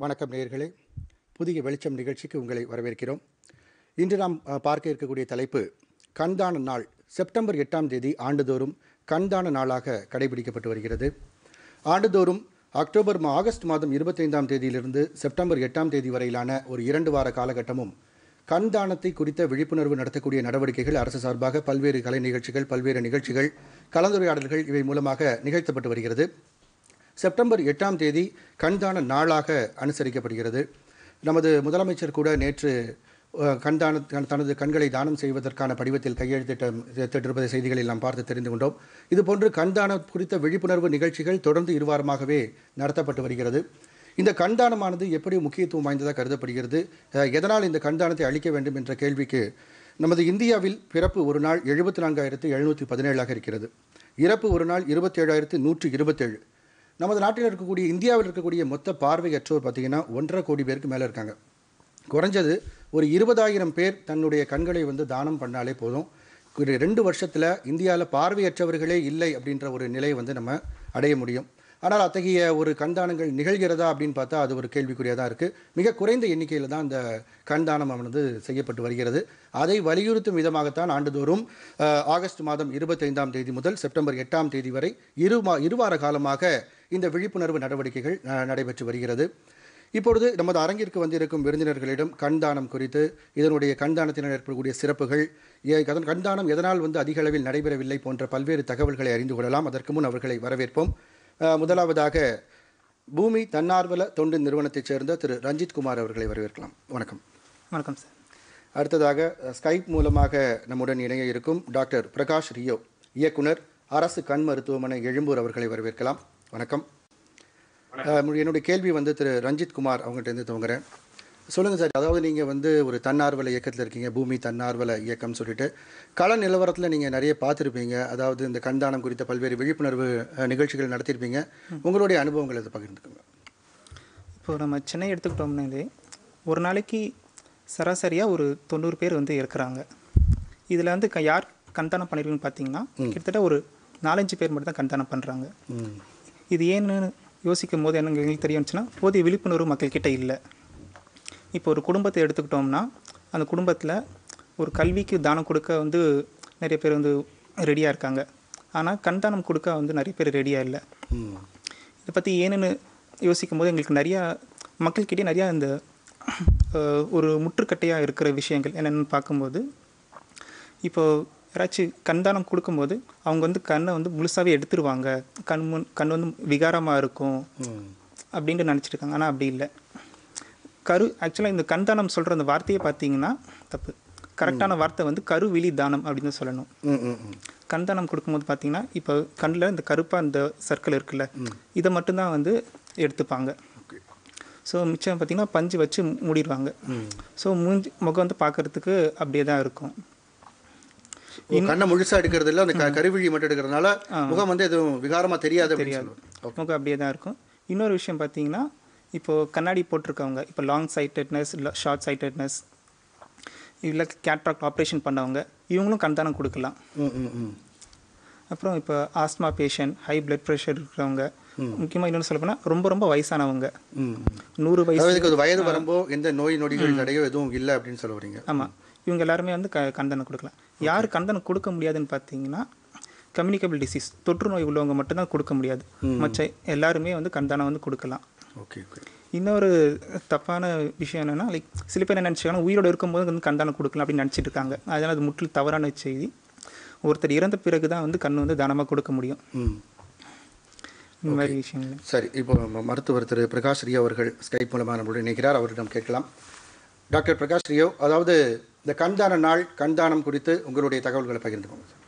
வணக்கம் நேயர்களே புதிய வெளிச்சம் நிகழ்ச்சிக்கு உங்களை வரவேற்கிறோம் இன்று நாம் அ, பார்க்க இருக்கக்கூடிய தலைப்பு கண்தான நாள் செப்டம்பர் எட்டாம் தேதி ஆண்டுதோறும் கண்தான நாளாக கடைபிடிக்கப்பட்டு வருகிறது ஆண்டுதோறும் அக்டோபர் மா- ஆகஸ்ட் மாதம் இருபத்தைந்தாம் தேதியிலிருந்து செப்டம்பர் எட்டாம் தேதி வரையிலான ஒரு இரண்டு வார காலகட்டமும் கண் தானத்தை குறித்த விழிப்புணர்வு நடத்தக்கூடிய நடவடிக்கைகள் அரசு சார்பாக பல்வேறு கலை நிகழ்ச்சிகள் பல்வேறு நிகழ்ச்சிகள் கலந்துரையாடல்கள் இவை மூலமாக நிகழ்த்தப்பட்டு வருகிறது செப்டம்பர் எட்டாம் தேதி கண்தான நாளாக அனுசரிக்கப்படுகிறது நமது முதலமைச்சர் கூட நேற்று அஹ், கண்தான தன்- தனது கண்களை தானம் செய்வதற்கான படிவத்தில் கையெழுத்திட்டிருப்பதை செய்திகளில் நாம் பார்த்து தெரிந்து கொண்டோம் இதுபோன்று கண்தானம் குறித்த விழிப்புணர்வு நிகழ்ச்சிகள் தொடர்ந்து இருவாரமாகவே நடத்தப்பட்டு வருகிறது இந்த கண்தானமானது எப்படி முக்கியத்துவம் வாய்ந்ததாக கருதப்படுகிறது அஹ், எதனால் இந்த கண்தானத்தை அளிக்க வேண்டும் என்ற கேள்விக்கு நமது இந்தியாவில் பிறப்பு ஒரு நாள் எழுபத்தி நான்காயிரத்து எழுநூற்றி பதினேழாக இருக்கிறது இறப்பு ஒரு நாள் இருபத்தேழாயிரத்து நூற்றி இருபத்தேழு நமது நாட்டில் இருக்கக்கூடிய இந்தியாவில் இருக்கக்கூடிய மொத்த பார்வையற்றோர் பார்த்தீங்கன்னா ஒன்றரை கோடி பேருக்கு மேலே இருக்காங்க குறைஞ்சது ஒரு இருபதாயிரம் பேர் தன்னுடைய கண்களை வந்து தானம் பண்ணாலே போதும் ஒரு ரெண்டு வருஷத்தில் இந்தியாவில் பார்வையற்றவர்களே இல்லை அப்படின்ற ஒரு நிலையை வந்து நம்ம அடைய முடியும் ஆனால் அத்தகைய ஒரு கண்தானங்கள் நிகழ்கிறதா அப்படின்னு பார்த்தா அது ஒரு கேள்விக்குறியாக தான் இருக்குது மிக குறைந்த எண்ணிக்கையில் தான் அந்த கண்தானமானது செய்யப்பட்டு வருகிறது அதை வலியுறுத்தும் விதமாகத்தான் ஆண்டுதோறும் அஹ், ஆகஸ்ட் மாதம் இருபத்தைந்தாம் தேதி முதல் செப்டம்பர் எட்டாம் தேதி வரை இரு மா இருவார காலமாக இந்த விழிப்புணர்வு நடவடிக்கைகள் அஹ், நடைபெற்று வருகிறது இப்பொழுது நமது அரங்கிற்கு வந்திருக்கும் விருந்தினர்களிடம் கண்தானம் குறித்து இதனுடைய கண்தானத்தினால் ஏற்படக்கூடிய சிறப்புகள் ஏ- அதன் கண்தானம் எதனால் வந்து அதிக அளவில் நடைபெறவில்லை போன்ற பல்வேறு தகவல்களை அறிந்து கொள்ளலாம் அதற்கு முன் அவர்களை வரவேற்போம் அஹ், முதலாவதாக பூமி தன்னார்வல தொண்டு நிறுவனத்தைச் சேர்ந்த திரு ரஞ்சித் குமார் அவர்களை வரவேற்கலாம் வணக்கம் வணக்கம் சார் அடுத்ததாக அஹ், ஸ்கைப் மூலமாக நம்முடன் இணைய இருக்கும் டாக்டர் பிரகாஷ் ரியோ இயக்குனர் அரசு கண் மருத்துவமனை எழும்பூர் அவர்களை வரவேற்கலாம் வணக்கம் அஹ், என்னுடைய கேள்வி வந்து திரு ரஞ்சித் குமார் அவங்ககிட்ட இருந்து துவங்குறேன் சொல்லுங்கள் சார் அதாவது நீங்கள் வந்து ஒரு தன்னார்வல இயக்கத்தில் இருக்கீங்க பூமி தன்னார்வல இயக்கம்னு சொல்லிட்டு கள நிலவரத்தில் நீங்கள் நிறைய பார்த்துருப்பீங்க அதாவது இந்த கண்தானம் குறித்த பல்வேறு விழிப்புணர்வு அஹ், நிகழ்ச்சிகள் நடத்தியிருப்பீங்க உங்களுடைய அனுபவங்களை இதை பகிர்ந்துக்கோங்க இப்போ நம்ம சென்னை எடுத்துக்கிட்டோம்னாலே ஒரு நாளைக்கு சராசரியாக ஒரு தொண்ணூறு பேர் வந்து இருக்கிறாங்க இதில் வந்து க- யார் கண்தானம் பண்ணிருக்குன்னு பார்த்தீங்கன்னா கிட்டத்தட்ட ஒரு நாலஞ்சு பேர் மட்டும் தான் கண்தானம் பண்ணுறாங்க ம் இது ஏன்னு யோசிக்கும் போது என்ன எங்களுக்கு தெரியும்னுச்சுன்னா போதிய விழிப்புணர்வு மக்கள்கிட்ட இல்லை இப்போ ஒரு குடும்பத்தை எடுத்துக்கிட்டோம்னா அந்த குடும்பத்தில் ஒரு கல்விக்கு தானம் கொடுக்க வந்து நிறைய பேர் வந்து ரெடியாக இருக்காங்க ஆனால் கண்தானம் கொடுக்க வந்து நிறைய பேர் ரெடியாக இல்லை ம் இதை பற்றி ஏன்னு யோசிக்கும் போது எங்களுக்கு நிறையா மக்கள்கிட்டயே நிறையா இந்த அஹ், ஒரு முற்றுக்கட்டையாக இருக்கிற விஷயங்கள் என்னென்னு பார்க்கும்போது இப்போ யாராச்சும் கண்தானம் கொடுக்கும்போது அவங்க வந்து கண்ணை வந்து முழுசாகவே எடுத்துருவாங்க கண் முன் கண் வந்து விகாரமாக இருக்கும் ம் அப்படின்ட்டு நினச்சிட்டு இருக்காங்க ஆனால் அப்படி இல்லை கரு ஆக்சுவலாக இந்த கண்தானம் சொல்கிற அந்த வார்த்தையை பார்த்தீங்கன்னா தப்பு கரெக்டான வார்த்தை வந்து கருவிழி தானம் அப்படின்னு தான் சொல்லணும் ம் ம் ம் கண்தானம் கொடுக்கும்போது பார்த்தீங்கன்னா இப்போ கண்ணில் இந்த கருப்பாக இந்த சர்க்கிள் இருக்குல்ல இதை மட்டும்தான் வந்து எடுத்துப்பாங்க ஓகே ஸோ மிச்சம் பார்த்தீங்கன்னா பஞ்சு வச்சு மூடிடுவாங்க ஸோ மூஞ்சி முகம் வந்து பார்க்கறதுக்கு அப்படியே தான் இருக்கும் ஓ, கண்ணை முழுசா எடுக்கிறது இல்ல அந்த க- கருவிழி மட்டும் எடுக்கிறதுனால முகம் வந்து எதுவும் விகாரமா தெரியாது அப்படின்னு சொல்லுவாங்க. முகம் அப்படியே தான் இருக்கும் இன்னொரு விஷயம் பார்த்தீங்கன்னா இப்போது கண்ணாடி போட்டிருக்கவங்க இப்போ லாங் சைட்டட்னஸ் இல்லை ஷார்ட் சைட்டட்னஸ் இல்லை கேட்ராக்ட் ஆப்ரேஷன் பண்ணவங்க இவங்களும் கண்தானம் கொடுக்கலாம் ம் ம் ம் அப்புறம் இப்போ asthma patient high blood pressure இருக்கிறவங்க முக்கியமாக இன்னொன்று சொல்ல போனால் ரொம்ப ரொம்ப வயசானவங்க ம் நூறு வயசு அதாவது இதுக்கு ஒரு வயது வரம்போ எந்த நோய் நொடிகள் தடையோ எதுவும் இல்லை அப்படின்னு சொல்ல வரீங்க ஆமாம் இவங்க எல்லாருமே வந்து க கந்தனம் கொடுக்கலாம் யார் கந்தனம் கொடுக்க முடியாதுன்னு பார்த்தீங்கன்னா கம்யூனிகபிள் டிசீஸ் தொற்று நோய் உள்ளவங்க மட்டும்தான் கொடுக்க முடியாது மற்ற எல்லாருமே வந்து கந்தனம் வந்து கொடுக்கலாம் ஓகே ஓகே இன்னொரு தப்பான விஷயம் என்னென்னா லைக் சில பேர் என்ன நினச்சிக்காங்கன்னா உயிரோடு இருக்கும்போது வந்து கந்தானம் கொடுக்கலாம் அப்படின்னு நினச்சிட்டு இருக்காங்க அதனால் அது முற்றிலும் தவறான செய்தி ஒருத்தர் இறந்த பிறகு தான் வந்து கண் வந்து தானமாக கொடுக்க முடியும் ம் இந்த மாதிரி விஷயங்கள் சரி இப்போ ம- மருத்துவர் திரு பிரகாஷ் ரியோ அவர்கள் ஸ்கைப் மூலமாக நம்மளுடன் இணைக்கிறார் அவரிடம் கேட்கலாம் டாக்டர் பிரகாஷ் ரியோ அதாவது இந்த கண்தான நாள் கண்தானம் குறித்து உங்களுடைய தகவல்களை பகிர்ந்துக்கோங்க சார்.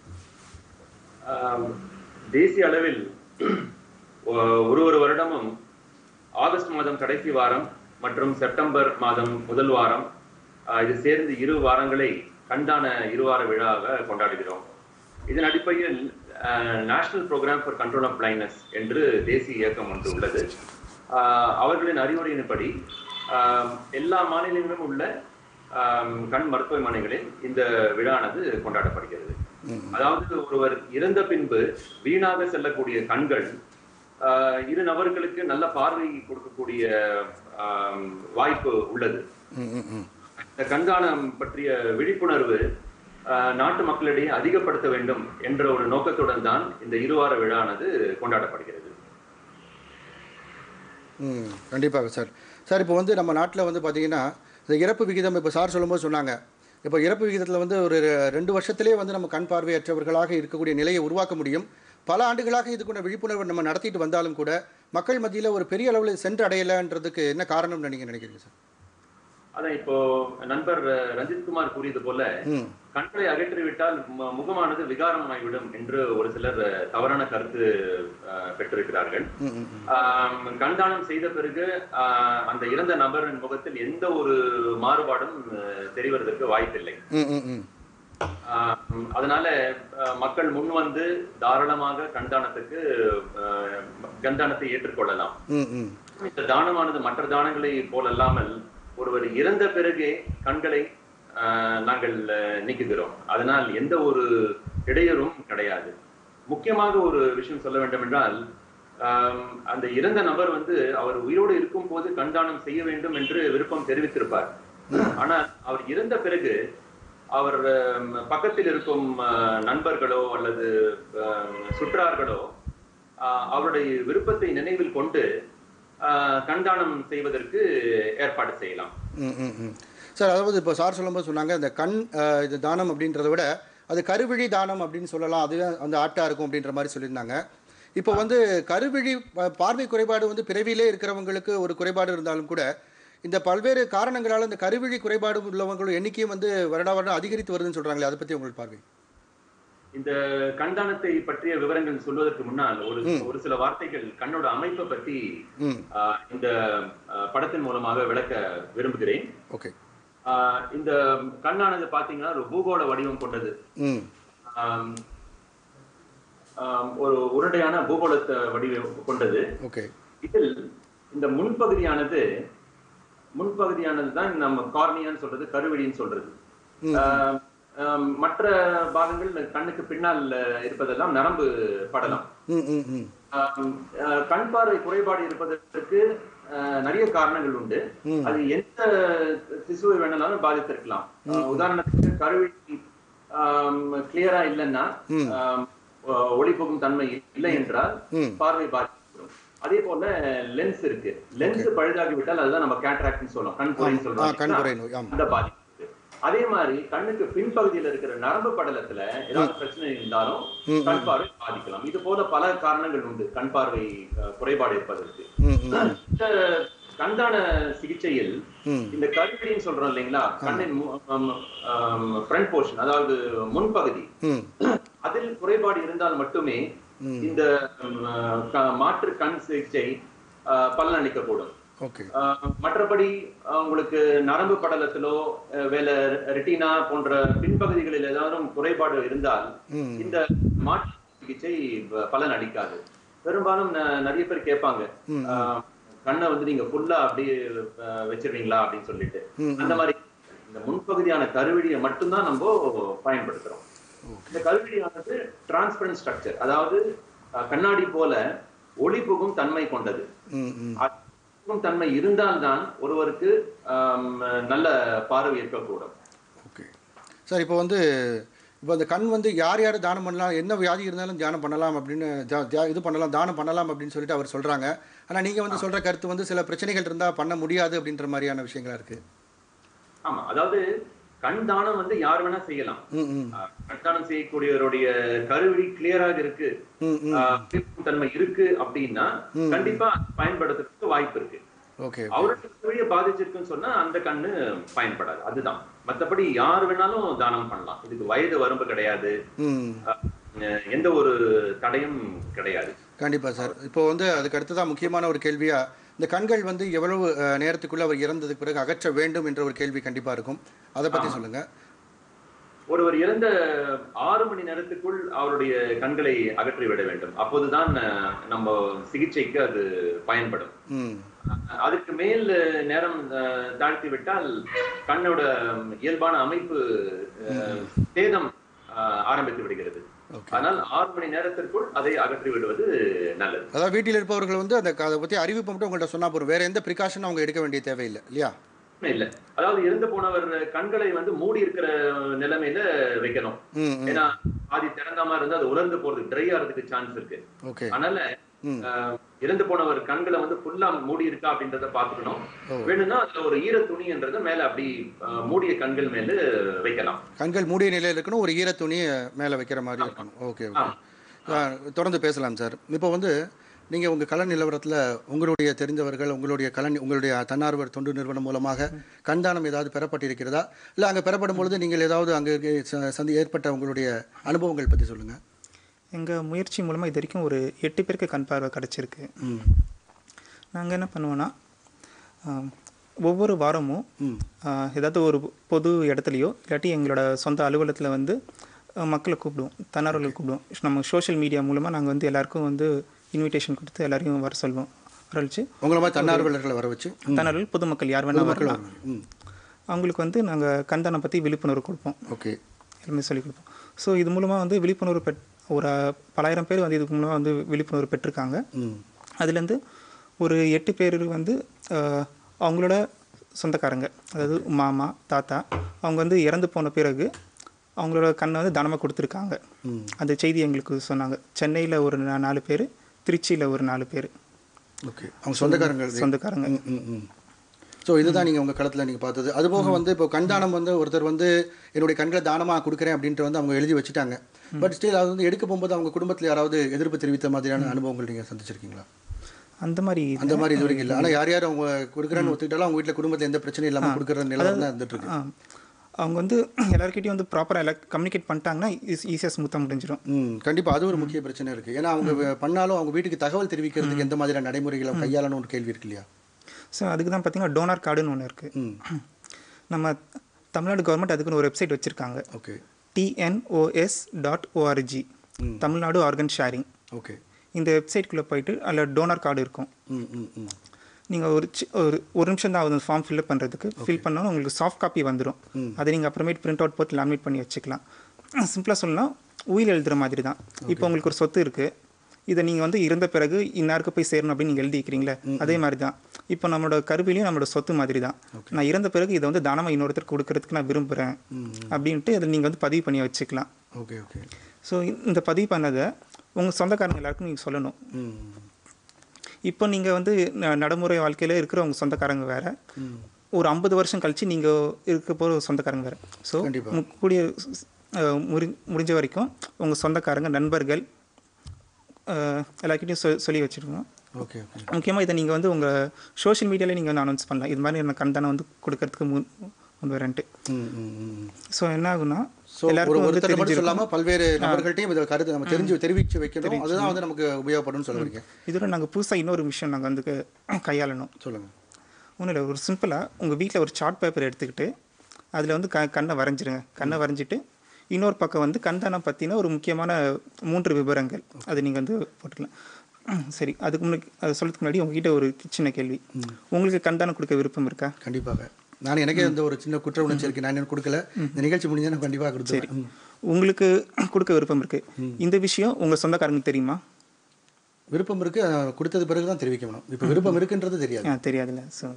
ஆம், தேசிய அளவில் ஒ- ஒரு ஒரு வருடமும் ஆகஸ்ட் மாதம் கடைசி வாரம் மற்றும் செப்டம்பர் மாதம் முதல் வாரம் ஆ, இது சேர்ந்து இரு வாரங்களை கண்தான இருவார விழாவாக கொண்டாடுகிறோம் இதன் அடிப்படையில் national program for control of blindness என்று தேசிய இயக்கம் ஒன்று உள்ளது ஆ, அவர்களின் அறிவுரையின்படி ஆம், எல்லா மாநிலங்களிலும் உள்ள ஆம், கண் மருத்துவமனைகளில் இந்த விழானது கொண்டாடப்படுகிறது அதாவது ஒருவர் இறந்த பின்பு வீணாக செல்லக்கூடிய கண்கள் ஆஹ் இரு நபர்களுக்கு நல்ல பார்வை கொடுக்கக்கூடிய ஆம், வாய்ப்பு உள்ளது ம் ம் ம் இந்த கண்தானம் பற்றிய விழிப்புணர்வு ஆஹ், நாட்டு மக்களிடையே அதிகப்படுத்த வேண்டும் என்ற ஒரு நோக்கத்துடன் தான் இந்த இருவார விழானது கொண்டாடப்படுகிறது ம் கண்டிப்பாக சார் சார் இப்போ வந்து நம்ம நாட்டில் வந்து பார்த்தீங்கன்னா இந்த இறப்பு விகிதம் இப்போ சார் சொல்லும்போது சொன்னாங்க இப்போ இறப்பு விகிதத்தில் வந்து ஒரு ரெண்டு வருஷத்திலே வந்து நம்ம கண் பார்வையற்றவர்களாக இருக்கக்கூடிய நிலையை உருவாக்க முடியும் பல ஆண்டுகளாக இதுக்குள்ள விழிப்புணர்வு நம்ம நடத்திட்டு வந்தாலும் கூட மக்கள் மத்தியில் ஒரு பெரிய அளவில் சென்று அடையலைன்றதுக்கு என்ன காரணம்னு நீங்கள் நினைக்கிறீங்க சார் அதான் இப்போ நண்பர் அஹ், ரஞ்சித் குமார் கூறியது போல ம் கண்களை அகற்றிவிட்டால் மு- முகமானது விகாரமாகிவிடும் என்று ஒரு சிலர் அஹ், தவறான கருத்து அஹ், பெற்றிருக்கிறார்கள் ம் ம் ம். ஆம், கண்தானம் செய்த பிறகு ஆஹ், அந்த இறந்த நபரின் முகத்தில் எந்த ஒரு மாறுபாடும் அஹ், தெரிவதற்கு வாய்ப்பில்லை ம் ம் ம் ஆம், அதனால அஹ், மக்கள் முன் வந்து தாராளமாக கண்தானத்துக்கு அஹ், கண்தானத்தை ஏற்றுக்கொள்ளலாம் ம் ம் இந்த தானமானது மற்ற தானங்களை போலல்லாமல் ஒருவர் இறந்த பிறகே கண்களை ஆஹ், நாங்கள் அஹ், நீக்குகிறோம் அதனால் எந்த ஒரு இடையூறும் கிடையாது முக்கியமாக ஒரு விஷயம் சொல்ல வேண்டும் என்றால் ஆம், அந்த இறந்த நபர் வந்து அவர் உயிரோடு இருக்கும் போது கண்தானம் செய்ய வேண்டும் என்று விருப்பம் தெரிவித்திருப்பார் ஆனால் அவர் இறந்த பிறகு அவர் ஆம், பக்கத்தில் இருக்கும் ஆஹ், நண்பர்களோ அல்லது ஆம், சுற்றார்களோ ஆஹ், அவருடைய விருப்பத்தை நினைவில் கொண்டு ஆஹ், கண்தானம் செய்வதற்கு ஏற்பாடு செய்யலாம் ம் ம் ம் சார் அதாவது இப்போ சார் சொல்லும்போது சொன்னாங்க இந்த கண் அஹ், இது தானம் அப்படின்றத விட அது கருவிழி தானம் அப்படின்னு சொல்லலாம் அது அந்த ஆட்டாக இருக்கும் அப்படின்ற மாதிரி சொல்லியிருந்தாங்க இப்போ வந்து கருவிழி ப- பார்வை குறைபாடு வந்து பிறவியிலே இருக்கிறவங்களுக்கு ஒரு குறைபாடு இருந்தாலும் கூட இந்த பல்வேறு காரணங்களால் இந்த கருவிழி குறைபாடு உள்ளவங்களும் எண்ணிக்கையும் வந்து வருடா வருடம் அதிகரித்து வருதுன்னு சொல்கிறாங்களே அதை பற்றி உங்களுக்கு பார்வை இந்த கண்தானத்தை பற்றிய விவரங்கள் சொல்வதற்கு முன்னால் ஒரு ஒரு சில வார்த்தைகள் கண்ணோட அமைப்பை பற்றி ம் ஆஹ், இந்த ஆஹ், படத்தின் மூலமாக விளக்க விரும்புகிறேன் ஓகே ஆஹ், இந்த கண்ணானது பாத்தீங்கன்னா ஒரு பூகோள வடிவம் கொண்டது ம் ஆம், ஆம், ஒரு உருண்டையான பூகோளத்தை வடிவம் கொண்டது ஓகே இதில் இந்த முன்பகுதியானது முன்பகுதியானது தான் நம்ம கார்னியான்னு சொல்றது கருவெளின்னு சொல்றது ஆம், ஆம், மற்ற பாகங்கள் கண்ணுக்கு பின்னால் இருப்பதெல்லாம் நரம்பு படலம் ம் ம் ம் ஆம், அஹ், கண் பார்வை குறைபாடு இருப்பதற்கு அஹ், நிறைய காரணங்கள் உண்டு அது எந்த சிசுவை வேணாலும் பாதித்திருக்கலாம் அஹ், உதாரணத்துக்கு கருவிழி கிளியரா இல்லைன்னா ஆம், ஒ- ஒளி போகும் தன்மை இல்லை என்றால் ம். பார்வை பாதிக்கப்படும் அதே போல லென்ஸ் இருக்கு லென்ஸ் பழுதாகி விட்டால் அதுதான் நம்ம கேட்ராக்ட்னு சொல்றோம் கண் குறைன்னு ஆ சொல்றோம் கண் குறை நோய் ஆமாம் அந்த பாதிப்பு இருக்கு. அதே மாதிரி கண்ணுக்கு பின்பகுதியில இருக்கிற நரம்பு படலத்துல ஏதாவது பிரச்சனை இருந்தாலும் கண் பார்வை பாதிக்கலாம் இது போல பல காரணங்கள் உண்டு கண் பார்வை அஹ், குறைபாடு இருப்பதற்கு ம் ம் இந்த கண்தான சிகிச்சையில் ம் இந்த கருவிழின்னு சொல்றோம் இல்லைங்களா கண்ணின் ஃப்ரண்ட் போர்ஷன் அதாவது முன்பகுதி ம் அதில் குறைபாடு இருந்தால் மட்டுமே இந்த ம், க- மாற்று கண் சிகிச்சை அஹ், பலனளிக்கக்கூடும் ஓகே ஆஹ் மற்றபடி ஆஹ் உங்களுக்கு நரம்பு படலத்திலோ அஹ் வேலை ரெட்டினா போன்ற பின்பகுதிகளில் ஏதாவது குறைபாடு இருந்தால் ம் இந்த மாற்று சிகிச்சை ப- பலன் அளிக்காது பெரும்பாலும் ந- நிறைய பேர் கேட்பாங்க ஆஹ் கண்ணை வந்து நீங்க ஃபுல்லா அப்படியே ஆஹ் வச்சிருவீங்களா அப்படின்னு சொல்லிட்டு ம். அந்த மாதிரி இந்த முன்பகுதியான கருவிழியை மட்டும்தான் நம்ம பயன்படுத்துறோம் இந்த கருவிழியானது டிரான்ஸ்பரண்ட் ஸ்ட்ரக்சர் அதாவது ஆஹ் கண்ணாடி போல ஒளி புகும் தன்மை கொண்டது ம் ம் அச்சுறுத்தும் தன்மை இருந்தால்தான் ஒருவருக்கு ஆம், நல்ல பார்வை இருக்கக்கூடும் ஓகே சார் இப்போ வந்து இப்போ அந்த கண் வந்து யார் யார் தானம் பண்ணலாம் என்ன வியாதி இருந்தாலும் தியானம் பண்ணலாம் அப்படின்னு தியா- தியா- இது பண்ணலாம் தானம் பண்ணலாம் அப்படின்னு சொல்லிட்டு அவர் சொல்கிறாங்க ஆனால் நீங்கள் வந்து சொல்கிற கருத்து வந்து சில பிரச்சனைகள் இருந்தால் பண்ண முடியாது அப்படின்ற மாதிரியான விஷயங்களா இருக்குது ஆமா அதாவது கண் தானம் வந்து யார் வேணா செய்யலாம் ம் ம் ஆஹ், கண் தானம் செய்யக்கூடியவருடைய கருவிழி கிளியராக இருக்கு ம் ம் ஆஹ், பிரிக்கும் தன்மை இருக்கு அப்படின்னா கண்டிப்பா பயன்படுத்துறதுக்கு வாய்ப்பு இருக்கு ஓகே அவருடைய கருவியை பாதிச்சிருக்குன்னு சொன்னா அந்த கண்ணு பயன்படாது அதுதான் மத்தபடி யார் வேணாலும் தானம் பண்ணலாம் இதுக்கு வயது வரம்பு கிடையாது ம் ஆஹ், எந்த ஒரு தடையும் கிடையாது கண்டிப்பாக சார் இப்போ வந்து அதுக்கு அடுத்ததான் முக்கியமான ஒரு கேள்வியாக இந்த கண்கள் வந்து எவ்வளவு அஹ், நேரத்துக்குள்ள அவர் இறந்ததுக்கு பிறகு அகற்ற வேண்டும் என்ற ஒரு கேள்வி கண்டிப்பாக இருக்கும் அதை பற்றி சொல்லுங்கள் ஒருவர் இறந்த ஆறு மணி நேரத்துக்குள் அவருடைய கண்களை அகற்றி விட வேண்டும் அப்போதுதான் அஹ், நம்ம சிகிச்சைக்கு அது பயன்படும் ம் அஹ், அதுக்கு மேல் நேரம் அஹ், தாழ்த்தி விட்டால் கண்ணோட இயல்பான அமைப்பு அஹ், சேதம் அஹ், ஆரம்பித்து விடுகிறது ஆனால் ஆறு மணி நேரத்திற்குள் அதை அகற்றி விடுவது நல்லது அதாவது வீட்டில் இருப்பவர்கள் வந்து அந்த க- அதை பற்றி அறிவிப்பு மட்டும் உங்கள்கிட்ட சொன்னா போதும் வேற எந்த ப்ரிகாஷனும் அவங்க எடுக்க வேண்டிய தேவையில்லை இல்லையா இல்ல அதாவது இறந்து போனவர் கண்களை வந்து மூடி இருக்கிற நிலைமையில வைக்கணும் ம் ம் ஏன்னா பாதி திறந்தாம இருந்தா அது உலர்ந்து போறதுக்கு ட்ரை ஆகிறதுக்கு சான்ஸ் இருக்கு ஓகே அதனால ம். அஹ், இறந்து போனவர் கண்களை வந்து ஃபுல்லா மூடி இருக்கா அப்படின்றத பாத்துக்கணும் ஓ. வேணும்னா அதுல ஒரு ஈர துணின்றத மேல அப்படி அஹ், மூடிய கண்கள் மேல வைக்கலாம் கண்கள் மூடிய நிலையில் இருக்கணும் ஒரு ஈர துணியை மேலே வைக்கிற மாதிரி இருக்கணும் ஓகே ஓகே ஆ, தொடர்ந்து பேசலாம் சார் இப்போ வந்து நீங்கள் உங்கள் கல நிலவரத்தில் உங்களுடைய தெரிந்தவர்கள் உங்களுடைய கலன் உங்களுடைய தன்னார்வ தொண்டு நிறுவனம் மூலமாக கண்தானம் ஏதாவது பெறப்பட்டிருக்கிறதா இல்லை அங்கே பெறப்படும் பொழுது நீங்கள் ஏதாவது அங்கே ச- சந்தி ஏற்பட்ட உங்களுடைய அனுபவங்கள் பற்றி சொல்லுங்கள் எங்கள் முயற்சி மூலமாக இது வரைக்கும் ஒரு எட்டு பேருக்கு கண் பார்வை கிடச்சிருக்கு ம் நாங்கள் என்ன பண்ணுவோன்னா ஆஹ், ஒவ்வொரு வாரமும் ம் ஆஹ், ஏதாவது ஒரு பொது இடத்துலையோ இல்லாட்டி எங்களோட சொந்த அலுவலகத்தில் வந்து ஆஹ், மக்களை கூப்பிடுவோம் தன்னார்வலை கூப்பிடுவோம் நம்ம சோஷியல் மீடியா மூலமாக நாங்கள் வந்து எல்லாருக்கும் வந்து இன்விடேஷன் கொடுத்து எல்லாரையும் வர சொல்லுவோம் வரவழைச்சு உங்களை மாதிரி தன்னார்வலர்களை வர வச்சு தன்னார்வல் பொதுமக்கள் யார் வேணால் மக்கள் வரலாம் வரணும். ம் அவங்களுக்கு வந்து நாங்கள் கண்தானம் பற்றி விழிப்புணர்வு கொடுப்போம் ஓகே எல்லாமே சொல்லிக் கொடுப்போம் ஸோ இது மூலமாக வந்து விழிப்புணர்வு பெற் ஒரு பலாயிரம் பேர் வந்து இதுக்கு மூலமாக வந்து விழிப்புணர்வு பெற்றிருக்காங்க ம் அதுலேருந்து ஒரு எட்டு பேர் வந்து ஆஹ், அவங்களோட சொந்தக்காரங்க அதாவது மாமா தாத்தா அவங்க வந்து இறந்து போன பிறகு அவங்களோட கண்ணை வந்து தானமாக கொடுத்துருக்காங்க ம் அந்த செய்தி எங்களுக்கு சொன்னாங்க சென்னையில் ஒரு நா- நாலு பேர் திருச்சியில் ஒரு நாலு பேர் ஓகே அவங்க சொந்தக்காரங்க சொந்தக்காரங்க ம், ம், ம். ஸோ இதுதான் நீங்கள் உங்கள் களத்தில் நீங்கள் பார்த்தது அதுபோக வந்து இப்போ கண்தானம் வந்து ஒருத்தர் வந்து என்னுடைய கண்களை தானமாக கொடுக்குறேன் அப்படின்ட்டு வந்து அவங்க எழுதி வச்சுட்டாங்க பட் ஸ்டில் அது வந்து எடுக்க போகும்போது அவங்க குடும்பத்தில் யாராவது எதிர்ப்பு தெரிவித்த மாதிரியான அனுபவங்கள் நீங்கள் சந்திச்சிருக்கீங்களா அந்த மாதிரி அந்த மாதிரி இது வரைக்கும் இல்லை ஆனால் யார் யார் அவங்க கொடுக்குறேன்னு ஒத்துக்கிட்டாலும் அவங்க வீட்டில் குடும்பத்தில் எந்த பிரச்சனையும் இல்லாமல் கொடுக்குற நிலவரம் தான் இருந்துட்டு இருக்கு ஆ, அவங்க வந்து எல்லாருக்கிட்டையும் வந்து ப்ராப்பராக எல்லாம் கம்யூனிகேட் பண்ணிட்டாங்கன்னா ஈஸியாக ஸ்மூத்தாக முடிஞ்சிடும் ம் கண்டிப்பாக அது ஒரு முக்கிய பிரச்சனை இருக்குது ஏன்னா அவங்க வ- பண்ணாலும் அவங்க வீட்டுக்கு தகவல் தெரிவிக்கிறதுக்கு எந்த மாதிரியான நடைமுறைகளை கையாளணும் ஒரு கேள்வி இருக்கு இல்லையா ஸோ அதுக்கு தான் பார்த்தீங்கன்னா டோனார் கார்டுன்னு ஒன்று இருக்குது ம் நம்ம தமிழ்நாடு கவர்மெண்ட் அதுக்குன்னு ஒரு வெப்சைட் வச்சுருக்காங்க okay TNOS dot ORG Tamil Nadu organ sharing okay இந்த வெப்சைட்குள்ளே போயிட்டு அதில் டோனர் கார்டு இருக்கும் ம் ம் ம் நீங்கள் ஒரு சி- ஒரு ஒரு நிமிஷம் தான் ஆகுது ஃபார்ம் ஃபில்அப் பண்ணுறதுக்கு ஃபில் பண்ணாலும் உங்களுக்கு சாஃப்ட் காப்பி வந்துடும் அதை நீங்கள் அப்புறமேட்டு பிரிண்ட் அவுட் போட்டு லேமினேட் பண்ணி வச்சுக்கலாம் சிம்பிளாக சொல்லலாம் உயில் எழுதுகிற மாதிரி தான் இப்போ உங்களுக்கு ஒரு சொத்து இருக்குது இதை நீங்கள் வந்து இறந்த பிறகு இன்னாருக்கு போய் சேரணும் அப்படின்னு நீங்கள் எழுதிக்கிறீங்களே அதே மாதிரி தான் இப்போ நம்மளோட கருவிலையும் நம்மளோட சொத்து மாதிரி தான் நான் இறந்த பிறகு இதை வந்து தானமாக இன்னொருத்தருக்கு கொடுக்கறதுக்கு நான் விரும்புகிறேன் அப்படின்ட்டு அதை நீங்கள் வந்து பதிவு பண்ணி வச்சுக்கலாம் ஓகே ஓகே ஸோ இந்த பதிவு பண்ணதை உங்கள் சொந்தக்காரங்க எல்லாருக்கும் நீங்கள் சொல்லணும் ம் இப்போ நீங்கள் வந்து ந- நடைமுறை வாழ்க்கையில் இருக்கிற உங்கள் சொந்தக்காரங்க வேறு ஒரு ஐம்பது வருஷம் கழித்து நீங்கள் இருக்க போகிற சொந்தக்காரங்க வேறு ஸோ கண்டிப்பா. கூடிய ஸ்- அஹ் முடி முடிஞ்ச வரைக்கும் உங்கள் சொந்தக்காரங்க நண்பர்கள் அஹ், எல்லார்கிட்டயும் சொ சொல்லி வச்சுருக்கோம் ஓகே ஓகே முக்கியமாக இதை நீங்கள் வந்து உங்கள் சோஷியல் மீடியாவில் நீங்கள் வந்து அனௌன்ஸ் பண்ணலாம் இது மாதிரி நான் கண்தானம் வந்து கொடுக்கறதுக்கு முன் முன் வரேன்ட்டு ம் ம் ம் ஸோ என்ன ஆகுனா ஸோ ஒரு எல்லாருக்கும் வந்து ஒருத்தர் மட்டும் தெரிஞ்சிருக்கும் சொல்லாமல் பல்வேறு நபர்கள்ட்டையும் இதை கருத்து நம்ம தெரிஞ்சு தெரிவிச்சு வைக்கணும் அதுதான் வந்து நமக்கு உபயோகப்படும்னு சொல்ல வரீங்க இதோட நாங்கள் புதுசாக இன்னொரு விஷயம் நாங்கள் வந்து க- கையாளணும் சொல்லுங்கள் ஒன்றும் இல்லை ஒரு சிம்பிளாக உங்கள் வீட்டில் ஒரு சார்ட் பேப்பர் எடுத்துக்கிட்டு அதில் வந்து க கண்ணை வரைஞ்சிருங்க கண்ணை வரைஞ்சிட்டு இன்னொரு பக்கம் வந்து கண்தானம் பற்றின ஒரு முக்கியமான மூன்று விவரங்கள் அது நீங்கள் வந்து போட்டுக்கலாம் சரி அதுக்கு முன்னாடி அது சொல்கிறதுக்கு முன்னாடி உங்ககிட்ட ஒரு சின்ன கேள்வி உங்களுக்கு கண்தானம் கொடுக்க விருப்பம் இருக்கா கண்டிப்பாக நான் எனக்கே இந்த ஒரு சின்ன குற்ற உணர்ச்சி இருக்கு நான் இன்னும் கொடுக்கல இந்த நிகழ்ச்சி முடிஞ்சா நான் கண்டிப்பாக கொடுத்துருவேன் ம். உங்களுக்கு கொடுக்க விருப்பம் இருக்குது இந்த விஷயம் உங்கள் சொந்தக்காரங்களுக்கு தெரியுமா விருப்பம் இருக்கு அஹ், கொடுத்தது பிறகு தான் தெரிவிக்கணும் இப்போ விருப்பம் இருக்குன்றது தெரியாது ஆ தெரியாதுல்ல ஸோ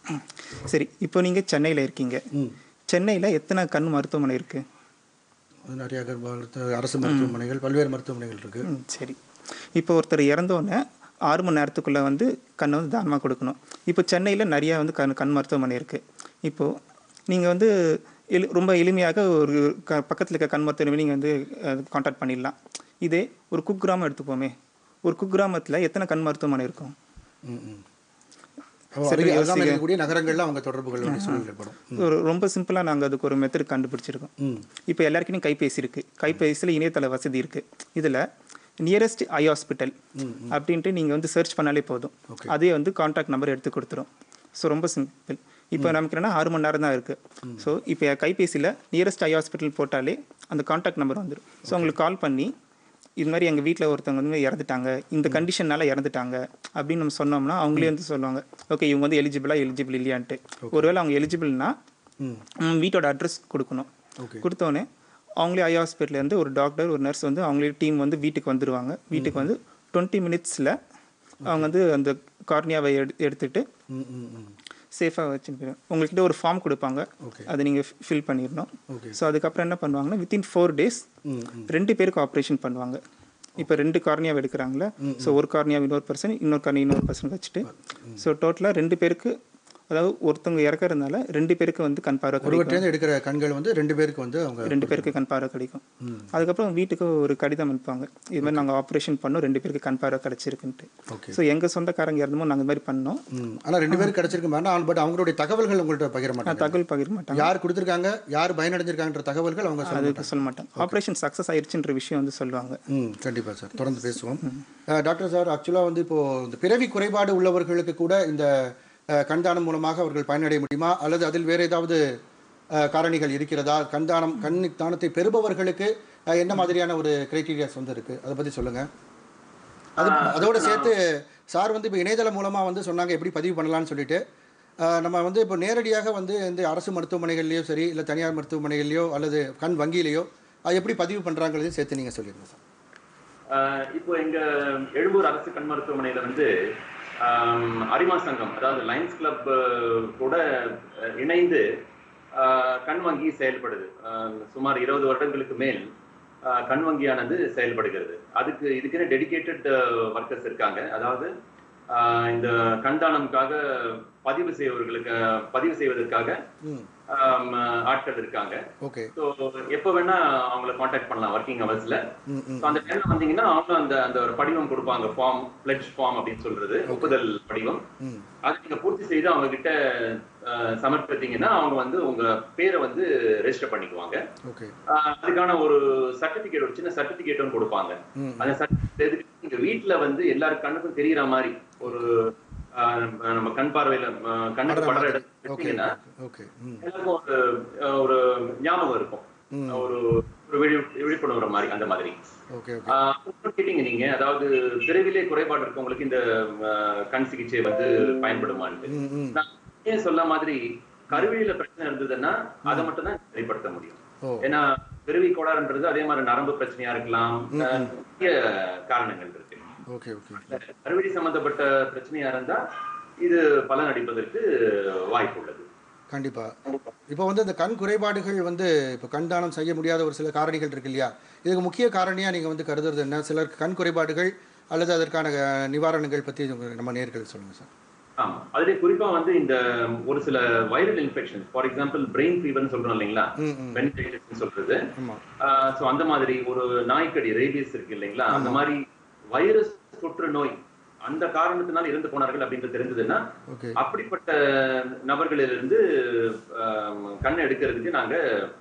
சரி இப்போ நீங்கள் சென்னையில் இருக்கீங்க ம் சென்னையில் எத்தனை கண் மருத்துவமனை இருக்குது அது நிறைய கர்ப்ப- அரசு மருத்துவமனைகள் பல்வேறு மருத்துவமனைகள் இருக்கு ம் சரி இப்போ ஒருத்தர் இறந்தோடனே ஆறு மணி நேரத்துக்குள்ளே வந்து கண்ணை வந்து தானமாக கொடுக்கணும் இப்போ சென்னையில் நிறையா வந்து கண் கண் மருத்துவமனை இருக்குது இப்போது நீங்கள் வந்து எளி ரொம்ப எளிமையாக ஒரு க பக்கத்தில் இருக்க கண் மருத்துவமனை நீங்கள் வந்து காண்டாக்ட் பண்ணிடலாம் இதே ஒரு குக்கிராமம் எடுத்துப்போமே ஒரு குக்கிராமத்தில் எத்தனை கண் மருத்துவமனை இருக்கும் ம் ம் அப்போ அருகே- அருகாமையில் இருக்கக்கூடிய நகரங்கள்ல அவங்க தொடர்புகள் வந்து சூழல் ஏற்படும் ஒரு ரொம்ப சிம்பிளாக நாங்கள் அதுக்கு ஒரு மெத்தட் கண்டுபிடிச்சிருக்கோம் ம் இப்போ எல்லாருக்கிட்டையும் கைபேசி இருக்குது கைபேசியில் இணையதள வசதி இருக்குது இதில் நியரஸ்ட் ஐ ஹாஸ்பிட்டல் அப்படின்ட்டு நீங்கள் வந்து சர்ச் பண்ணாலே போதும் அதே வந்து காண்டாக்ட் நம்பர் எடுத்து கொடுத்துரும் ஸோ ரொம்ப சிம்பிள் இப்போ நமக்கு என்னன்னா ஆறு மணி நேரம் தான் இருக்குது ஸோ இப்போ கைபேசியில் நியரஸ்ட் ஐ ஹாஸ்பிட்டல் போட்டாலே அந்த காண்டாக்ட் நம்பர் வந்துடும் ஸோ உங்களுக்கு கால் பண்ணி இது மாதிரி எங்கள் வீட்டில் ஒருத்தவங்க வந்து இறந்துட்டாங்க இந்த கண்டிஷன்னால இறந்துட்டாங்க அப்படின்னு நம்ம சொன்னோம்னா அவங்களே வந்து சொல்லுவாங்க ஓகே இவங்க வந்து எலிஜிபிளா எலிஜிபிள் இல்லையான்ட்டு ஒருவேளை அவங்க எலிஜிபிள்னா ம் ம், வீட்டோட அட்ரஸ் கொடுக்கணும் ஓகே கொடுத்தோன்னே அவங்களே ஐ ஹாஸ்பிட்டல்லேருந்து ஒரு டாக்டர் ஒரு நர்ஸ் வந்து அவங்களே டீம் வந்து வீட்டுக்கு வந்துடுவாங்க வீட்டுக்கு வந்து டுவெண்ட்டி மினிட்ஸில் அவங்க வந்து அந்த கார்னியாவை எடு எடுத்துட்டு ம் ம் ம் சேஃபாக வச்சுட்டு போயிடும் உங்கள்கிட்ட ஒரு ஃபார்ம் கொடுப்பாங்க Okay. அதை நீங்கள் ஃபில் பண்ணிடணும் Okay. ஸோ அதுக்கப்புறம் என்ன பண்ணுவாங்கன்னா வித்தின் ஃபோர் டேஸ் ம் ம் ரெண்டு பேருக்கு ஆப்ரேஷன் பண்ணுவாங்க இப்போ ரெண்டு கார்னியாவை எடுக்கிறாங்களே ஸோ ஒரு கார்னியாவை இன்னொரு பர்சன் இன்னொரு கார்னியா இன்னொரு பர்சன் வச்சுட்டு ஸோ டோட்டலாக ரெண்டு பேருக்கு அதாவது ஒருத்தவங்க இறக்கறதுனால ரெண்டு பேருக்கு வந்து கண் பார்வை கிடைக்கும் ஒருவர்கிட்டேருந்து எடுக்கிற கண்கள் வந்து ரெண்டு பேருக்கு வந்து அவங்க ரெண்டு பேருக்கு கண் பார்வை கிடைக்கும் அதுக்கப்புறம் வீட்டுக்கு ஒரு கடிதம் அனுப்புவாங்க இது மாதிரி நாங்கள் ஆப்ரேஷன் பண்ணோம் ரெண்டு பேருக்கு கண் பார்வை கிடைச்சிருக்குன்ட்டு ஓகே ஸோ எங்கள் சொந்தக்காரங்க இருந்தமோ நாங்கள் இது மாதிரி பண்ணோம் ம் ஆனால் ரெண்டு பேருக்கு கிடைச்சிருக்க மாட்டோம் பட் அவங்களுடைய தகவல்கள் உங்கள்கிட்ட பகிர நான் மாட்டாங்க தகவல் பகிர மாட்டாங்க யார் கொடுத்துருக்காங்க யார் பயனடைஞ்சிருக்காங்கன்ற தகவல்கள் அவங்க சொல்ல அதுக்கு சொல்ல மாட்டாங்க ஆப்ரேஷன் சக்ஸஸ் ஆயிடுச்சுன்ற விஷயம் வந்து சொல்லுவாங்க ம் கண்டிப்பாக சார் தொடர்ந்து பேசுவோம் அஹ், டாக்டர் சார் ஆக்சுவலாக வந்து இப்போது இந்த பிறவி குறைபாடு உள்ளவர்களுக்கு கூட இந்த அஹ், கண்தானம் மூலமாக அவர்கள் பயனடைய முடியுமா அல்லது அதில் வேறு ஏதாவது அஹ், காரணிகள் இருக்கிறதா கண்தானம் கண் தானத்தை பெறுபவர்களுக்கு அஹ், என்ன மாதிரியான ஒரு கிரைட்டீரியாஸ் வந்து இருக்குது அதை பற்றி சொல்லுங்கள் அது அதோட சேர்த்து சார் வந்து இப்போ இணையதளம் மூலமாக வந்து சொன்னாங்க எப்படி பதிவு பண்ணலாம்னு சொல்லிட்டு அஹ், நம்ம வந்து இப்போ நேரடியாக வந்து இந்த அரசு மருத்துவமனைகள்லையோ சரி இல்லை தனியார் மருத்துவமனைகள்லையோ அல்லது கண் வங்கியிலையோ அது எப்படி பதிவு பண்ணுறாங்கிறதையும் சேர்த்து நீங்கள் சொல்லிடுங்க சார் ஆஹ் இப்போ எங்க எழும்பூர் அரசு கண் மருத்துவமனையில வந்து ஆம், அரிமா சங்கம் அதாவது லயன்ஸ் கிளப் கூட அஹ், இணைந்து ஆஹ், கண் வங்கி செயல்படுது ஆஹ், சுமார் இருபது வருடங்களுக்கு மேல் ஆஹ், கண் வங்கியானது செயல்படுகிறது அதுக்கு இதுக்குன்னு டெடிகேட்டட் ஒர்க்கர்ஸ் இருக்காங்க அதாவது ஆஹ், இந்த கண்தானம்காக பதிவு செய்வர்களுக்கு பதிவு செய்வதற்காக ம் ஆம், ஆட்கள் இருக்காங்க ஓகே ஸோ எப்போ வேணா அவங்கள காண்டாக்ட் பண்ணலாம் ஒர்க்கிங் ஹவர்ஸ்ல ம் ம் So, அந்த டைம்ல வந்தீங்கன்னா அவங்க அந்த அந்த ஒரு படிவம் கொடுப்பாங்க ஃபார்ம் பிளட்ஜ் ஃபார்ம் அப்படின்னு சொல்றது ஒப்புதல் படிவம் ம் அதை நீங்க பூர்த்தி செய்து அவங்க கிட்ட அஹ், சமர்ப்பித்தீங்கன்னா அவங்க வந்து உங்க பேரை வந்து ரெஜிஸ்டர் பண்ணிக்குவாங்க ஓகே அஹ், அதுக்கான ஒரு சர்டிபிகேட் ஒரு சின்ன சர்டிபிகேட் ஒன்று கொடுப்பாங்க ம் அந்த சர்டிபிகேட் எதுக்கு நீங்க வீட்டுல வந்து எல்லாரு கண்ணுக்கும் தெரியற மாதிரி ஒரு அஹ், நம்ம கண் பார்வையில அஹ், கண்ணுக்கு படுற இடத்துல ஓகே வச்சீங்கன்னா ஓகே ம் எல்லாருக்கும் ஒரு அஹ், ஒரு ஞாபகம் இருக்கும் ம். ஒரு ஒரு விழி விழிப்புணர்வு மாதிரி அந்த மாதிரி ஓகே ஓகே ஆஹ் அப்புறம் கேட்டீங்க நீங்க அதாவது விரைவிலே குறைபாடு இருக்கவங்களுக்கு இந்த ஆஹ், கண் சிகிச்சை வந்து பயன்படுமான்னு ம் ம் நான் ஏன் சொல்ல மாதிரி கருவிழியில பிரச்சனை இருந்ததுன்னா அதை மட்டும் தான் சரிப்படுத்த முடியும் ஓ ஏன்னா பிறவி கோளாறுன்றது அதே மாதிரி நரம்பு பிரச்சனையா இருக்கலாம் ஆஹ், நிறைய காரணங்கள் இருக்கு ஓகே ஓகே கருவிழி சம்பந்தப்பட்ட பிரச்சனையா இருந்தா இது பலன் அடிப்பதற்கு வாய்ப்பு உள்ளது கண்டிப்பா இப்போ வந்து இந்த கண் குறைபாடுகள் வந்து இப்போ கண் தானம் செய்ய முடியாத ஒரு சில காரணிகள் இருக்கு இல்லையா இதுக்கு முக்கிய காரணியா நீங்க வந்து கருதுறது என்ன சிலருக்கு கண் குறைபாடுகள் அல்லது அதற்கான அஹ், நிவாரணங்கள் பற்றி உங்க- நம்ம நேர்கள் சொல்லுங்க சார் ஆமா அதுலயே குறிப்பா வந்து இந்த ஒரு சில viral infection for example brain ஃபீவர்னு சொல்றோம் இல்லைங்களா ம் ம் வென்டிலேட்டர்ஸ் சொல்றது ஆமா சோ அந்த மாதிரி ஒரு நாய்க்கடி ரேபியஸ் இருக்கு இல்லைங்களா அந்த மாதிரி வைரஸ் தொற்று நோய் அந்த காரணத்தினால் இறந்து போனார்கள் அப்படின்றது தெரிஞ்சதுன்னா ஓகே அப்படிப்பட்ட நபர்களிலிருந்து ஆம், கண் எடுக்கிறதுக்கு நாங்க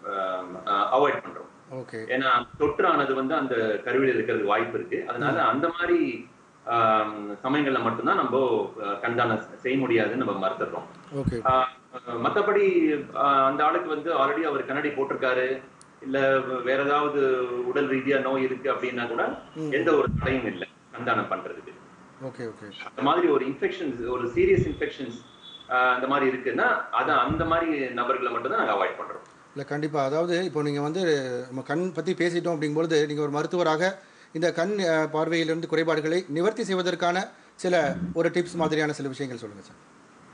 அவாய்ட் பண்றோம் ஓகே ஏன்னா தொற்றானது வந்து அந்த கருவியில் இருக்கிறதுக்கு வாய்ப்பு இருக்கு அதனால அந்த மாதிரி ஆம், சமயங்கள்ல மட்டும்தான் நம்ம அஹ், கண்தானம் செய்ய முடியாதுன்னு நம்ம மறுத்துடுறோம் ஓகே ஆஹ் மத்தபடி ஆஹ் அந்த ஆளுக்கு வந்து ஆல்ரெடி அவர் கண்ணாடி போட்டிருக்காரு இல்ல வேற ஏதாவது உடல் ரீதியா நோய் இருக்கு அப்படின்னா கூட எந்த ஒரு தடையும் இல்லை கண்தானம் பண்றதுக்கு ஓகே ஓகே அந்த மாதிரி ஒரு இன்ஃபெக்ஷன்ஸ் ஒரு சீரியஸ் இன்ஃபெக்ஷன்ஸ் அந்த மாதிரி இருக்குன்னா அதை அந்த மாதிரி நபர்களை மட்டும் தான் நாங்க அவாய்ட் பண்றோம் இல்லை கண்டிப்பாக அதாவது இப்போ நீங்கள் வந்து நம்ம கண் பற்றி பேசிட்டோம் அப்படிங்கும்பொழுது நீங்கள் ஒரு மருத்துவராக இந்த கண் அஹ், பார்வையிலிருந்து குறைபாடுகளை நிவர்த்தி செய்வதற்கான சில ஒரு டிப்ஸ் மாதிரியான சில விஷயங்கள் சொல்லுங்கள் சார்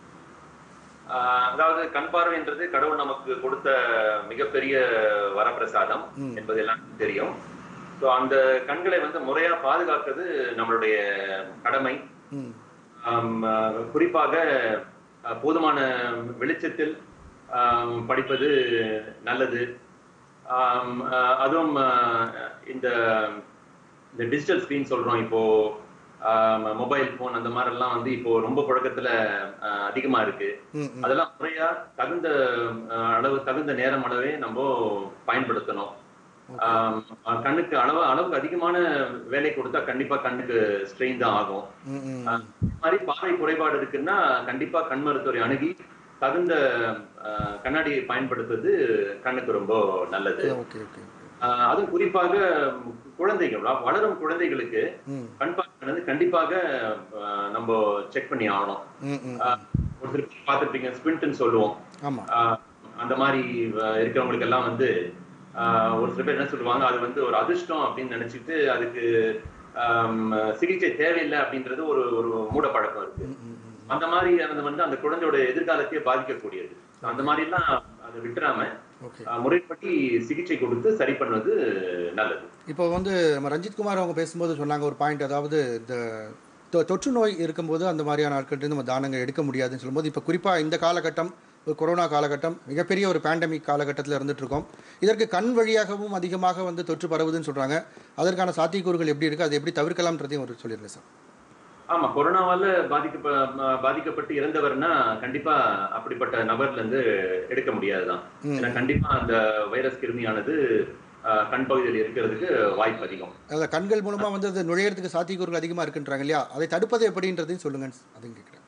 ஆஹ் அதாவது கண் பார்வைன்றது கடவுள் நமக்கு கொடுத்த மிகப்பெரிய வரப்பிரசாதம் என்பது எல்லாருக்கும் தெரியும் ஸோ அந்த கண்களை வந்து முறையா பாதுகாக்கிறது நம்மளுடைய கடமை ம் ஆம், அஹ், குறிப்பாக அஹ், போதுமான வெளிச்சத்தில் ஆம், படிப்பது நல்லது ஆம், அஹ், அதுவும் அஹ், இந்த இந்த டிஜிட்டல் ஸ்கிரீன் சொல்றோம் இப்போ மொபைல் போன் அந்த மாதிரி எல்லாம் வந்து இப்போ ரொம்ப புழக்கத்துல அஹ், அதிகமா இருக்கு ம் ம் அதெல்லாம் முறையா தகுந்த அஹ், அளவு தகுந்த நேரம் அளவே நம்ம பயன்படுத்தணும் ஆம், அஹ், கண்ணுக்கு அளவு அளவுக்கு அதிகமான வேலை கொடுத்தா கண்டிப்பா கண்ணுக்கு ஸ்ட்ரெயின் தான் ஆகும் ம் ம் அஹ், இந்த மாதிரி பார்வை குறைபாடு இருக்குன்னா கண்டிப்பா கண் மருத்துவரை அணுகி தகுந்த அஹ், கண்ணாடியை பயன்படுத்துவது கண்ணுக்கு ரொம்ப நல்லது ஓகே ஓகே அஹ், அதுவும் குறிப்பாக குழந்தைகள் வ- வளரும் குழந்தைகளுக்கு ம் கண் பார்வை வந்து கண்டிப்பாக அஹ், நம்ம செக் பண்ணி ஆகணும் ம் ம் அஹ், ஒரு சில பார்த்துருப்பீங்க ஸ்பின்ட்னு சொல்லுவோம் ஆமாம் ஆஹ் அந்த மாதிரி அஹ் இருக்கிறவங்களுக்கு எல்லாம் வந்து ஆஹ் ஒரு சில பேர் என்ன சொல்லுவாங்க அது வந்து ஒரு அதிர்ஷ்டம் அப்படின்னு நினைச்சிட்டு அதுக்கு ஆம், சிகிச்சை தேவையில்லை அப்படின்றது ஒரு ஒரு மூடப்பழக்கம் இருக்கு அந்த மாதிரி அது வந்து அந்த குழந்தையோட எதிர்காலத்தையே பாதிக்கக்கூடியது அந்த மாதிரி எல்லாம் அதை விட்டுறாம ஓகே ஆஹ் முறைப்படி சிகிச்சை கொடுத்து சரி பண்ணுவது நல்லது இப்போ வந்து நம்ம ரஞ்சித் குமார் அவங்க பேசும்போது சொன்னாங்க ஒரு பாயிண்ட் அதாவது இந்த தொ- தொற்று நோய் இருக்கும்போது அந்த மாதிரியான ஆட்கள்கிட்ட நம்ம தானங்கள் எடுக்க முடியாதுன்னு சொல்லும்போது இப்போ குறிப்பாக இந்த காலகட்டம் ஒரு கொரோனா காலகட்டம் மிகப்பெரிய ஒரு பேண்டமிக் காலகட்டத்தில் இருந்துட்டு இருக்கோம் இதற்கு கண் வழியாகவும் அதிகமாக வந்து தொற்று பரவுதுன்னு சொல்கிறாங்க அதற்கான சாத்தியக்கூறுகள் எப்படி இருக்குது அதை எப்படி தவிர்க்கலாம்ன்றதையும் ஒரு சொல்லிடுங்க சார் ஆமா கொரோனாவால பாதிக்கப்ப ம- பாதிக்கப்பட்டு இறந்தவர்னா கண்டிப்பா அப்படிப்பட்ட நபர்ல இருந்து எடுக்க முடியாதுதான் ஏன்னா கண்டிப்பா அந்த வைரஸ் கிருமியானது ஆஹ், கண் பகுதியில் இருக்கிறதுக்கு வாய்ப்பு அதிகம் அதில் கண்கள் மூலமாக வந்து அது நுழையிறதுக்கு சாத்தியக்கூறுகள் அதிகமாக இருக்குன்றாங்க இல்லையா அதை தடுப்பது எப்படின்றதையும் சொல்லுங்க அதையும் கேட்குறேன்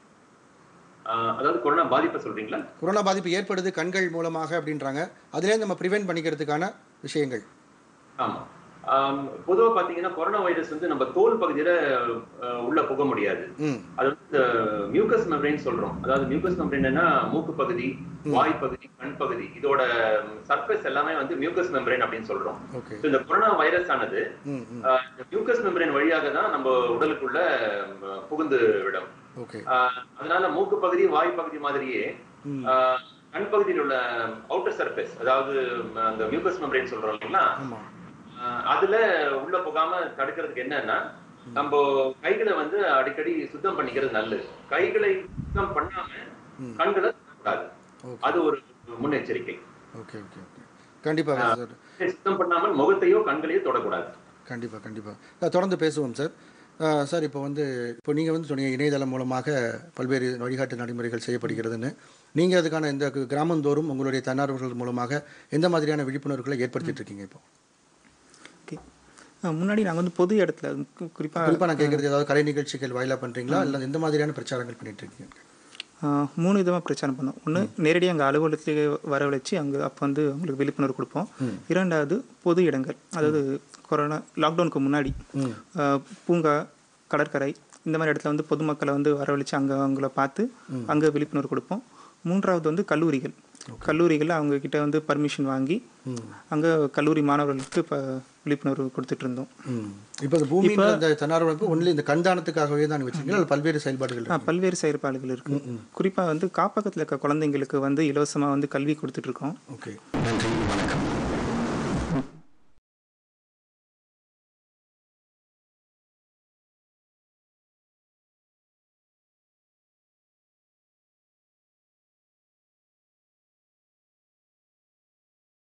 ஆஹ், அதாவது கொரோனா பாதிப்பை சொல்றீங்களா கொரோனா பாதிப்பு ஏற்படுது கண்கள் மூலமாக அப்படின்றாங்க அதுலேருந்து நம்ம ப்ரிவென்ட் பண்ணிக்கிறதுக்கான விஷயங்கள் ஆமா ஆம், பொதுவா பாத்தீங்கன்னா கொரோனா வைரஸ் வந்து நம்ம தோல் பகுதியில ஆஹ், உள்ள புக முடியாது ம் அது வந்து இந்த மியூக்கஸ் மெம்பரேன் சொல்றோம் அதாவது மியூக்கஸ் மெம்பரேன்னா மூக்கு பகுதி வாய் பகுதி கண் பகுதி இதோட சர்ஃபேஸ் எல்லாமே வந்து மியூக்கஸ் மெம்பரேன் அப்படின்னு சொல்றோம் ஓகே So, இந்த கொரோனா வைரஸ் ஆனது ம் ம் ஆஹ், இந்த மியூக்கஸ் மெம்பரேன் வழியாக தான் நம்ம உடலுக்குள்ள ம், புகுந்து விடும் ஓகே ஆஹ், அதனால மூக்கு பகுதி வாய் பகுதி மாதிரியே ம். ஆஹ், கண் பகுதியில் உள்ள அவுட்டர் சர்ஃபேஸ் அதாவது ம், அந்த மியூக்கஸ் மெம்பரேன் சொல்றோம் இல்லைங்களா ஆமாம் ஆஹ், அதுல உள்ள போகாம தடுக்கிறதுக்கு என்னன்னா நம்ம கைகளை வந்து அடிக்கடி சுத்தம் பண்ணிக்கிறது நல்லது கைகளை சுத்தம் பண்ணாம கண்களை கூடாது ஓகே அது ஒரு முன்னெச்சரிக்கை ஓகே ஓகே ஓகே கண்டிப்பாக சார் சுத்தம் பண்ணாமல் முகத்தையோ கண்களையோ தொடக்கூடாது கண்டிப்பாக கண்டிப்பாக தொடர்ந்து பேசுவோம் சார் அஹ், சார் இப்போ வந்து இப்போ நீங்கள் வந்து சொன்னீங்க இணையதளம் மூலமாக பல்வேறு வழிகாட்டு நடைமுறைகள் செய்யப்படுகிறதுன்னு நீங்கள் அதுக்கான இந்த கிராமந்தோறும் உங்களுடைய தன்னார்வர்கள் மூலமாக எந்த மாதிரியான விழிப்புணர்வுகளை ஏற்படுத்திட்டு இருக்கீங்க இப்போ ஓகே முன்னாடி நாங்கள் வந்து பொது இடத்துல குறிப்பாக குறிப்பாக நான் கேட்குறது ஏதாவது கலை நிகழ்ச்சிகள் வாயிலாக பண்ணுறீங்களா இல்லை எந்த மாதிரியான பிரச்சாரங்கள் பண்ணிட்டு இருக்கீங்க ஆஹ் மூணு விதமாக பிரச்சாரம் பண்ணோம் ஒன்று நேரடியாக அங்கே அலுவலகத்துக்கு வரவழைச்சு அங்கே அப்போ வந்து அவங்களுக்கு விழிப்புணர்வு கொடுப்போம் இரண்டாவது பொது இடங்கள் அதாவது கொரோனா லாக்டவுனுக்கு முன்னாடி ஆஹ் பூங்கா கடற்கரை இந்த மாதிரி இடத்துல வந்து பொதுமக்களை வந்து வரவழைச்சு அங்கே அவங்கள பார்த்து அங்கே விழிப்புணர்வு கொடுப்போம் மூன்றாவது வந்து கல்லூரிகள் கல்லூரிகளில் அவங்க கிட்ட வந்து பர்மிஷன் வாங்கி அங்கே கல்லூரி மாணவர்களுக்கு இப்போ விழிப்புணர்வு கொடுத்துட்டு இருந்தோம் ம் இப்போ இந்த பூமி இந்த தன்னார்வ அமைப்பு ஒன்லி இந்த கண்தானத்துக்காகவே தான் வச்சிருக்கீங்களா அது பல்வேறு செயல்பாடுகள் ஆ இருக்கு பல்வேறு செயற்பாடுகள் இருக்கு குறிப்பாக வந்து காப்பகத்தில் இருக்க குழந்தைங்களுக்கு வந்து இலவசமாக வந்து கல்வி கொடுத்துட்டு இருக்கோம் ஓகே நன்றி வணக்கம்